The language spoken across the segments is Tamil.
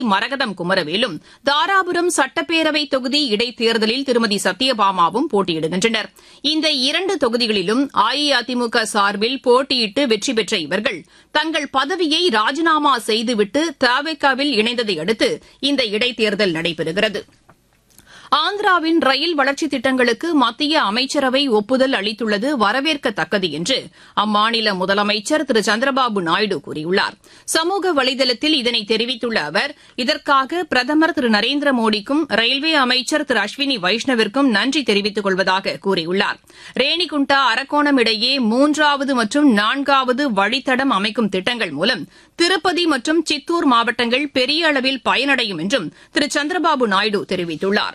மரகதம் குமரவேலும் தாராபுரம் சட்டப்பேரவை தொகுதி இடைத்தேர்தலில் திருமதி சத்யபாமாவும் போட்டியிடுகின்றனர் இந்த இரண்டு தொகுதிகளிலும் அஇஅதிமுக சார்பில் போட்டியிட்டு வெற்றி பெற்ற இவர்கள் தங்கள் பதவியை ராஜினாமா செய்துவிட்டு தவேகாவில் இணைந்ததை அடுத்து இந்த இடைத்தேர்தல் நடைபெறுகிறது ஆந்திராவின் ரயில் வளர்ச்சித் திட்டங்களுக்கு மத்திய அமைச்சரவை ஒப்புதல் அளித்துள்ளது வரவேற்கத்தக்கது என்று அம்மாநில முதலமைச்சர் திரு சந்திரபாபு நாயுடு கூறியுள்ளார் சமூக வலைதளத்தில் இதனை தெரிவித்துள்ள அவர் இதற்காக பிரதமர் திரு நரேந்திர மோடிக்கும் ரயில்வே அமைச்சர் திரு அஸ்வினி வைஷ்ணவிற்கும் நன்றி தெரிவித்துக் கொள்வதாக கூறியுள்ளார் ரேணிகுண்டா அரக்கோணம் இடையே மூன்றாவது மற்றும் நான்காவது வழித்தடம் அமைக்கும் திட்டங்கள் மூலம் திருப்பதி மற்றும் சித்தூர் மாவட்டங்கள் பெரிய அளவில் பயனடையும் என்றும் திரு சந்திரபாபு நாயுடு தெரிவித்துள்ளாா்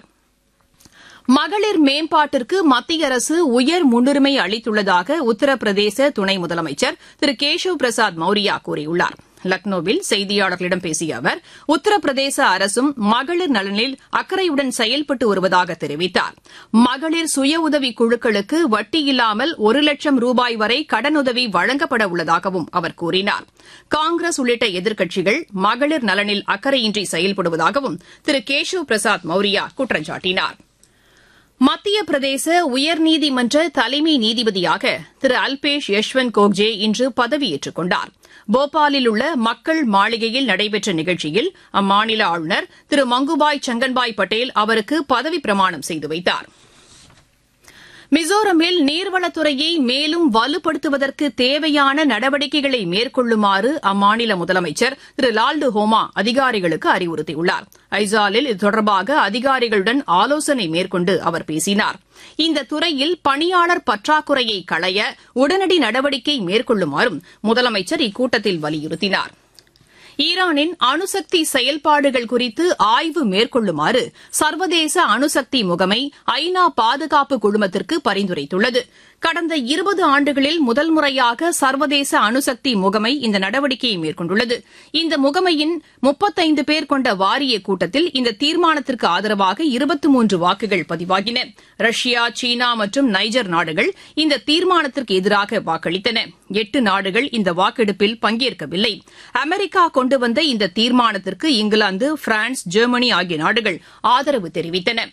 மகளிர் மேம்பாட்டிற்கு மத்திய அரசு உயர் முன்னுரிமை அளித்துள்ளதாக உத்தரப்பிரதேச துணை முதலமைச்சர் திரு கேஷவ் பிரசாத் மௌரியா கூறியுள்ளார் லக்னோவில் செய்தியாளர்களிடம் பேசிய அவர் உத்தரப்பிரதேச அரசும் மகளிர் நலனில் அக்கறையுடன் செயல்பட்டு வருவதாக தெரிவித்தார் மகளிர் சுய உதவி குழுக்களுக்கு வட்டி இல்லாமல் ஒரு லட்சம் ரூபாய் வரை கடனுதவி வழங்கப்பட உள்ளதாகவும் அவர் கூறினார் காங்கிரஸ் உள்ளிட்ட எதிர்க்கட்சிகள் மகளிர் நலனில் அக்கறையின்றி செயல்படுவதாகவும் திரு கேஷவ் பிரசாத் மௌரியா குற்றம் சாட்டினார் மத்திய பிரதேச உயர்நீதிமன்ற தலைமை நீதிபதியாக திரு அல்பேஷ் யஷ்வந்த் கோக்ஜே இன்று பதவியேற்றுக் கொண்டார் போபாலில் உள்ள மக்கள் மாளிகையில் நடைபெற்ற நிகழ்ச்சியில் அம்மாநில ஆளுநர் திரு மங்குபாய் சங்கன்பாய் பட்டேல் அவருக்கு பதவி பிரமாணம் செய்து வைத்தார் மிசோரமில் நீர்வளத்துறையை மேலும் வலுப்படுத்துவதற்கு தேவையான நடவடிக்கைகளை மேற்கொள்ளுமாறு அம்மாநில முதலமைச்சர் திரு லால்டு ஹோமா அதிகாரிகளுக்கு அறிவுறுத்தியுள்ளார் ஐசாலில் இது தொடர்பாக அதிகாரிகளுடன் ஆலோசனை மேற்கொண்டு அவர் பேசினார் இந்த துறையில் பணியாளர் பற்றாக்குறையை களைய உடனடி நடவடிக்கை மேற்கொள்ளுமாறும் முதலமைச்சர் இக்கூட்டத்தில் வலியுறுத்தினார் ஈரானின் அணுசக்தி செயல்பாடுகள் குறித்து ஆய்வு மேற்கொள்ளுமாறு சர்வதேச அணுசக்தி முகமை ஐநா பாதுகாப்பு குழுமத்திற்கு பரிந்துரைத்துள்ளது கடந்த இருபது ஆண்டுகளில் முதல் முறையாக சர்வதேச அணுசக்தி முகமை இந்த நடவடிக்கையை மேற்கொண்டுள்ளது இந்த முகமையின் முப்பத்தைந்து பேர் கொண்ட வாரிய கூட்டத்தில் இந்த தீர்மானத்திற்கு ஆதரவாக இருபத்தி மூன்று வாக்குகள் பதிவாகின ரஷ்யா சீனா மற்றும் நைஜர் நாடுகள் இந்த தீர்மானத்திற்கு எதிராக வாக்களித்தன எட்டு நாடுகள் இந்த வாக்கெடுப்பில் பங்கேற்கவில்லை அமெரிக்கா கொண்டு வந்த இந்த தீர்மானத்திற்கு இங்கிலாந்து பிரான்ஸ் ஜெர்மனி ஆகிய நாடுகள் ஆதரவு தெரிவித்தன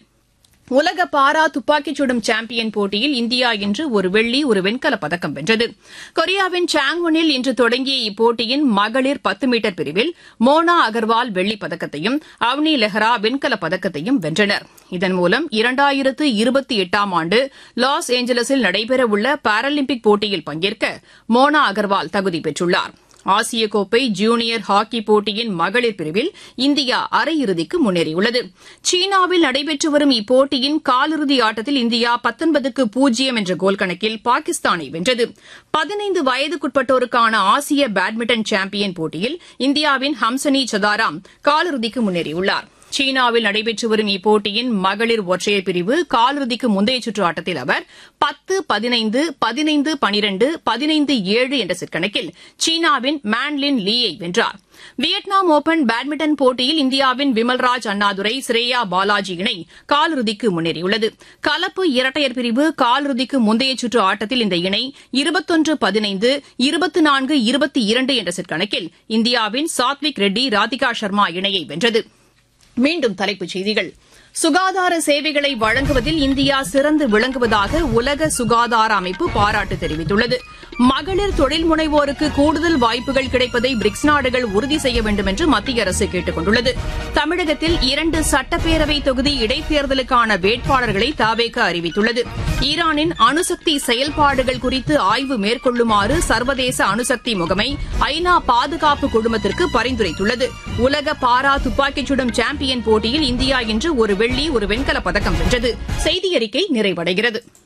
உலக பாரா துப்பாக்கிச் சுடும் சாம்பியன் போட்டியில் இந்தியா இன்று ஒரு வெள்ளி ஒரு வெண்கலப் பதக்கம் வென்றது கொரியாவின் சாங்வனில் இன்று தொடங்கிய இப்போட்டியின் மகளிர் பத்து மீட்டர் பிரிவில் மோனா அகர்வால் வெள்ளிப் பதக்கத்தையும் அவனி லெஹ்ரா வெண்கலப் பதக்கத்தையும் வென்றனர் இதன் மூலம் இரண்டாயிரத்து இருபத்தி எட்டாம் ஆண்டு லாஸ் ஏஞ்சலஸில் நடைபெறவுள்ள பாராலிம்பிக் போட்டியில் பங்கேற்க மோனா அகர்வால் தகுதி பெற்றுள்ளார் ஆசிய கோப்பை ஜூனியர் ஹாக்கி போட்டியின் மகளிர் பிரிவில் இந்தியா அரையிறுதிக்கு முன்னேறியுள்ளது சீனாவில் நடைபெற்று வரும் இப்போட்டியின் காலிறுதி ஆட்டத்தில் இந்தியா பத்தொன்பதுக்கு பூஜ்ஜியம் என்ற கோல் கணக்கில் பாகிஸ்தானை வென்றது பதினைந்து வயதுக்குட்பட்டோருக்கான ஆசிய பேட்மிண்டன் சாம்பியன் போட்டியில் இந்தியாவின் ஹம்சனி சதாராம் காலிறுதிக்கு முன்னேறியுள்ளார் சீனாவில் நடைபெற்று வரும் இப்போட்டியின் மகளிர் ஒற்றையர் பிரிவு காலிறுதிக்கு முந்தைய சுற்று ஆட்டத்தில் அவர் பத்து பதினைந்து பதினைந்து பனிரெண்டு பதினைந்து ஏழு என்ற செட் கணக்கில் சீனாவின் மேன்லின் லீயை வென்றார் வியட்நாம் ஓபன் பேட்மிண்டன் போட்டியில் இந்தியாவின் விமல்ராஜ் அண்ணாதுரை ஸ்ரேயா பாலாஜி இணை காலிறுதிக்கு முன்னேறியுள்ளது கலப்பு இரட்டையர் பிரிவு காலிறுதிக்கு முந்தைய சுற்று ஆட்டத்தில் இந்த இணை இருபத்தொன்று பதினைந்து இருபத்தி நான்கு இருபத்தி இரண்டு என்ற செட் கணக்கில் இந்தியாவின் சாத்விக் ரெட்டி ராதிகா சர்மா இணையை வென்றது மீண்டும் தலைப்புச் செய்திகள் சுகாதார சேவைகளை வழங்குவதில் இந்தியா சிறந்து விளங்குவதாக உலக சுகாதார அமைப்பு பாராட்டு தெரிவித்துள்ளது மகளிர் தொழில் முனைவோருக்கு கூடுதல் வாய்ப்புகள் கிடைப்பதை பிரிக்ஸ் நாடுகள் உறுதி செய்ய வேண்டும் என்று மத்திய அரசு கேட்டுக் கொண்டுள்ளது தமிழகத்தில் இரண்டு சட்டப்பேரவை தொகுதி இடைத்தேர்தலுக்கான வேட்பாளர்களை தாவேக அறிவித்துள்ளது ஈரானின் அணுசக்தி செயல்பாடுகள் குறித்து ஆய்வு மேற்கொள்ளுமாறு சர்வதேச அணுசக்தி முகமை ஐநா பாதுகாப்பு குழுமத்திற்கு பரிந்துரைத்துள்ளது உலக பாரா துப்பாக்கிச் சுடும் சாம்பியன் போட்டியில் இந்தியா இன்று ஒரு வெள்ளி ஒரு வெண்கலப் பதக்கம் வென்றது செய்தி அறிக்கை நிறைவடைகிறது